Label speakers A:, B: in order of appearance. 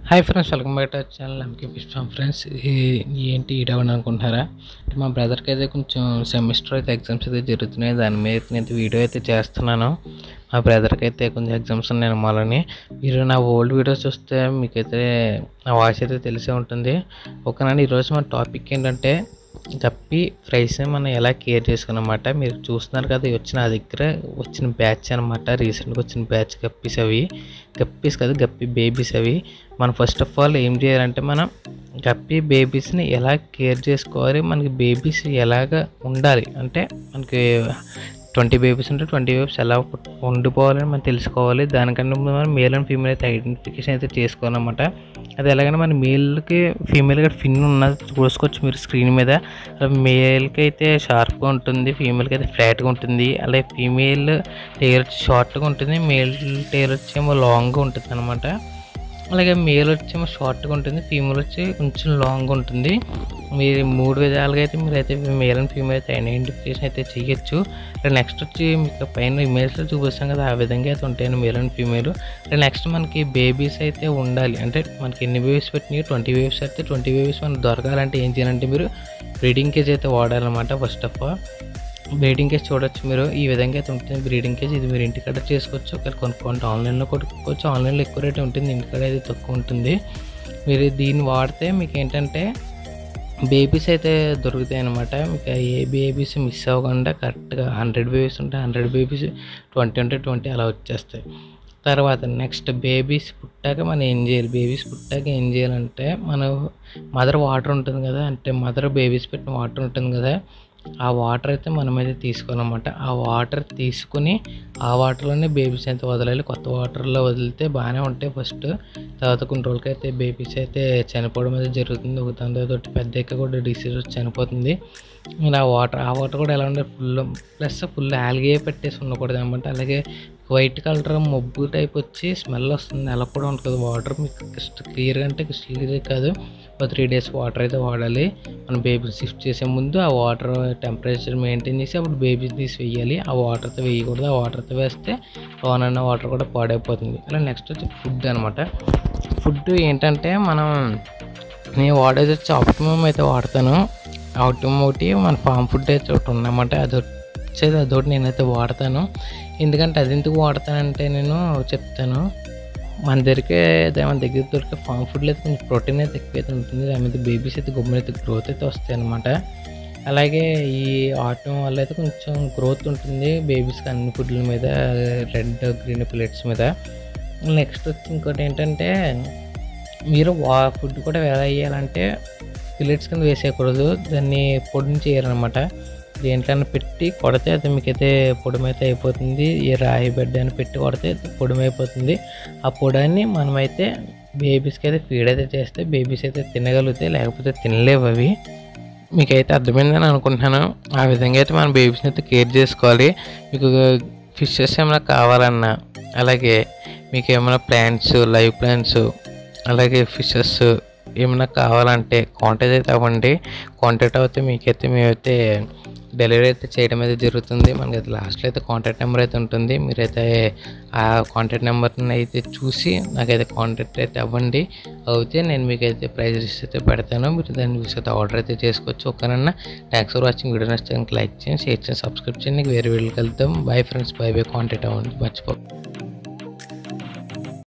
A: hi friends welcome back to channel MK fish farm friends ఏంటి ఈడవని అనుకుంటున్నారా అంటే మా బ్రదర్కి అయితే కొంచెం సెమిస్టర్ అయితే ఎగ్జామ్స్ అయితే జరుగుతున్నాయి దాని మీద నేను వీడియో అయితే చేస్తున్నాను మా బ్రదర్కి అయితే కొంచెం ఎగ్జామ్స్ ఉన్నాయి అమ్మాలని మీరు నా ఓల్డ్ వీడియోస్ చూస్తే మీకైతే నా వాయిస్ అయితే తెలిసే ఉంటుంది ఓకేనండి ఈరోజు మన టాపిక్ ఏంటంటే గప్పి ఫ్రైస్ మనం ఎలా కేర్ చేసుకున్నమాట మీరు చూస్తున్నారు కదా ఇవి వచ్చిన నా దగ్గర వచ్చిన బ్యాచ్ అనమాట రీసెంట్గా వచ్చిన బ్యాచ్ గప్పీస్ అవి గప్పీస్ కాదు గప్పి బేబీస్ అవి మనం ఫస్ట్ ఆఫ్ ఆల్ ఏం చేయాలంటే మనం గప్పి బేబీస్ని ఎలా కేర్ చేసుకోవాలి మనకి బేబీస్ ఎలాగ ఉండాలి అంటే మనకి ట్వంటీ బేబీస్ ఉంటే ట్వంటీ బేబీస్ ఎలా పుట్- ఉండిపోవాలని మనం తెలుసుకోవాలి దానికన్నా ముందు మనం మేల్ అండ్ ఫీమేల్ అయితే ఐడెంటిఫికేషన్ అయితే చేసుకోవాలన్నమాట అది ఎలాగైనా మన మేల్కి ఫీమేల్ కూడా ఫిన్ ఉన్నది చూసుకోవచ్చు మీరు స్క్రీన్ మీద మేల్కి అయితే షార్ప్గా ఉంటుంది ఫీమేల్కి అయితే ఫ్లాట్గా ఉంటుంది అలాగే ఫీమేల్ టైర్ వచ్చి షార్ట్గా ఉంటుంది మేల్ టైర్ వచ్చేమో లాంగ్గా ఉంటుంది అనమాట అలాగే మేల్ వచ్చేమో షార్ట్గా ఉంటుంది ఫీమేల్ వచ్చి కొంచెం లాంగ్ ఉంటుంది మీరు మూడు విధాలుగా అయితే మీరు అయితే మేల్ అండ్ ఫీమేల్ అయితే ఐడెంటిఫికేషన్ అయితే చేయొచ్చు నెక్స్ట్ వచ్చి మీకు పైన ఇమేజ్లో చూపిస్తాం కదా ఆ విధంగా అయితే ఉంటాయండి మేల్ అండ్ ఫీమేల్ నెక్స్ట్ మనకి బేబీస్ అయితే ఉండాలి అంటే మనకి ఎన్ని బేబీస్ పెట్టినాయి ట్వంటీ బేబీస్ అయితే ట్వంటీ బేబీస్ మనకు దొరకాలంటే ఏం చేయాలంటే మీరు బ్రీడింగ్ కేజ్ అయితే వాడాలన్నమాట first of all breeding cage చూడొచ్చు మీరు ఈ విధంగా అయితే ఉంటుంది బ్రీడింగ్ కేజ్ ఇది మీరు ఇంటికాడ చేసుకోవచ్చు ఒకవేళ కొనుక్కోండి ఆన్లైన్లో కొనుక్కోవచ్చు ఆన్లైన్లో ఎక్కువ రేట్ ఉంటుంది ఇంటికాడ అయితే తక్కువ ఉంటుంది మీరు దీన్ని వాడితే మీకు ఏంటంటే బేబీస్ అయితే దొరుకుతాయి అనమాట మీకు ఏ బేబీస్ మిస్ అవ్వకుండా కరెక్ట్గా హండ్రెడ్ బేబీస్ ఉంటే హండ్రెడ్ బేబీస్ ట్వంటీ ఉంటే ట్వంటీ అలా వచ్చేస్తాయి తర్వాత నెక్స్ట్ బేబీస్ పుట్టాక మనం ఏం చేయాలి బేబీస్ పుట్టాక ఏం చేయాలంటే మన మదర్ వాటర్ ఉంటుంది కదా అంటే మదర్ బేబీస్ పెట్టిన వాటర్ ఉంటుంది కదా ఆ వాటర్ అయితే మనమైతే తీసుకోవాలన్నమాట ఆ వాటర్ తీసుకుని ఆ వాటర్లోనే బేబీస్ అయితే వదలాలి కొత్త వాటర్లో వదిలితే బాగానే ఉంటాయి ఫస్ట్ తర్వాత కొన్ని రోజులకి అయితే బేబీస్ అయితే చనిపోవడం అయితే జరుగుతుంది ఒక దాని తర్వాత పెద్ద ఎక్క కూడా డిసీజ్ వచ్చి చనిపోతుంది మీరు ఆ వాటర్ ఆ వాటర్ కూడా ఎలా ఉండే ఫుల్ ప్లస్ ఫుల్ ఆల్గే పెట్టేసి ఉండకూడదు అనమాట అలాగే వైట్ కలర్ మబ్బు టైప్ వచ్చి స్మెల్ వస్తుంది అలా కూడా ఉంటుంది వాటర్ మీకు క్లియర్గా అంటే క్లియర్ కాదు ఒక త్రీ డేస్ వాటర్ అయితే వాడాలి మన బేబీని షిఫ్ట్ చేసే ముందు ఆ వాటర్ టెంపరేచర్ మెయింటైన్ చేసి అప్పుడు బేబీస్ తీసి వేయాలి ఆ వాటర్తో వేయకూడదు ఆ వాటర్తో వేస్తే లోన్ అన్న వాటర్ కూడా పాడైపోతుంది అలా నెక్స్ట్ వచ్చి ఫుడ్ అనమాట ఫుడ్ ఏంటంటే మనం నేను వాడేది వచ్చి ఆప్టిమమ్ అయితే వాడతాను ఆప్టిమమ్ ఒకటి మన ఫామ్ ఫుడ్ అయితే ఒకటి ఉందన్నమాట అది వచ్చేది అదొకటి నేనైతే వాడతాను ఎందుకంటే అది ఎందుకు వాడతానంటే నేను చెప్తాను మన దగ్గరికి అదే మన దగ్గర దొరికే ఫామ్ ఫుడ్లో అయితే కొంచెం ప్రోటీన్ అయితే ఎక్కువ అయితే ఉంటుంది దాని మీద బేబీస్ అయితే గుమ్మలు అయితే గ్రోత్ అయితే వస్తాయి అనమాట అలాగే ఈ ఆటం వల్ల అయితే కొంచెం గ్రోత్ ఉంటుంది బేబీస్కి అన్ని ఫుడ్ల మీద రెడ్ గ్రీన్ ప్లేట్స్ మీద నెక్స్ట్ వచ్చి ఇంకోటి ఏంటంటే మీరు వా ఫుడ్ కూడా ఎలా వేయాలంటే పిల్లెట్స్ కింద వేసేయకూడదు దాన్ని పొడిని చేయాలన్నమాట దేంట్లైనా పెట్టి కొడితే అది మీకైతే పొడిమైతే అయిపోతుంది ఈ రాయి బెడ్ అని పెట్టి కొడితే పొడిమైపోతుంది ఆ పొడాన్ని మనమైతే బేబీస్కి అయితే ఫీడ్ అయితే చేస్తే బేబీస్ అయితే తినగలుగుతాయి లేకపోతే తినలేవు అవి మీకైతే అర్థమైందని అనుకుంటున్నాను ఆ విధంగా అయితే మన బేబీస్ని అయితే కేర్ చేసుకోవాలి మీకు ఫిషెస్ ఏమైనా కావాలన్నా అలాగే మీకు ఏమైనా ప్లాంట్స్ లైవ్ ప్లాంట్స్ అలాగే ఫిషెస్ ఏమైనా కావాలంటే కాంటాక్ట్ అయితే అవ్వండి కాంటాక్ట్ అవుతే మీకైతే మేమైతే డెలివరీ అయితే చేయడం అయితే జరుగుతుంది మనకి అయితే లాస్ట్లో అయితే కాంటాక్ట్ నెంబర్ అయితే ఉంటుంది మీరైతే ఆ కాంటాక్ట్ నెంబర్ని అయితే చూసి నాకైతే కాంటాక్ట్ అయితే అవ్వండి అయితే నేను మీకైతే ప్రైజ్ లిస్ట్ అయితే పెడతాను మీరు దాన్ని చూసి అయితే ఆర్డర్ అయితే చేసుకోవచ్చు ఓకేనన్నా థ్యాంక్స్ ఫర్ వాచింగ్ వీడియో నచ్చితే లైక్ చేయండి షేర్ చేయండి సబ్స్క్రైబ్ చేయండి వేరే వీడియోకి వెళ్తాం bye friends bye bye contact అవ్వండి మర్చిపో